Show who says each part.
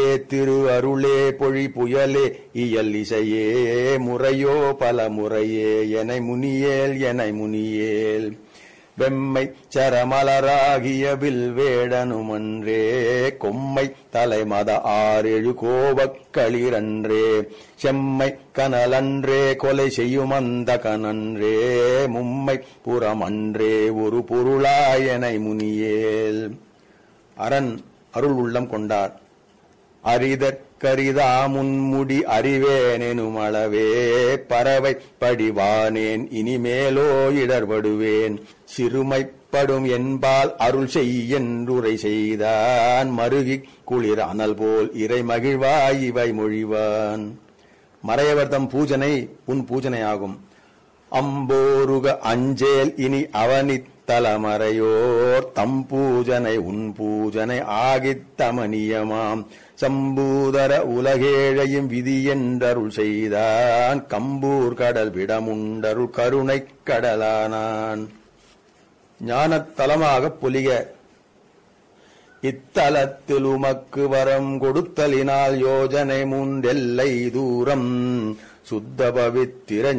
Speaker 1: திரு அருளே பொழி புயலே இயல் இசையே முறையோ பல முறையே எனை முனியேல் எனை முனியேல் வெம்மை சரமலராகிய வில் வேடனுமன்றே கொம்மை தலைமத ஆறெழு கோபக்களிரன்றே செம்மை கனலன்றே கொலை செய்யும் அந்த கனன்றே மும்மை புறமன்றே ஒரு பொருளாயனை முனியேல் அரண் அருள் உள்ளம் கொண்டார் அரிதற்கரிதா முன்முடி அறிவேனெனும் அளவே பறவை படிவானேன் இனிமேலோ இடர்படுவேன் சிறுமைப்படும் என்பால் அருள் செய்யென்றுரை செய்தான் மருகிக் குளிர் அனல் போல் இறை மகிழ்வாய் இவை மொழிவான் மறையவர்தம் பூஜனை உன் பூஜனையாகும் அம்போருக அஞ்சேல் இனி அவனித் தலமறையோர் தம் பூஜனை உன் பூஜனை ஆகித் தமனியமாம் சம்பூதர உலகேழையும் விதி என்றருள் செய்தான் கம்பூர் கடல் விடமுண்டருள் கருணைக் கடலானான் ஞானத் தலமாகப் பொலிக இத்தலத்தில் உமக்கு வரம் கொடுத்தலினால் யோஜனை மூன்றெல்லை தூரம் சுத்த பவித்திர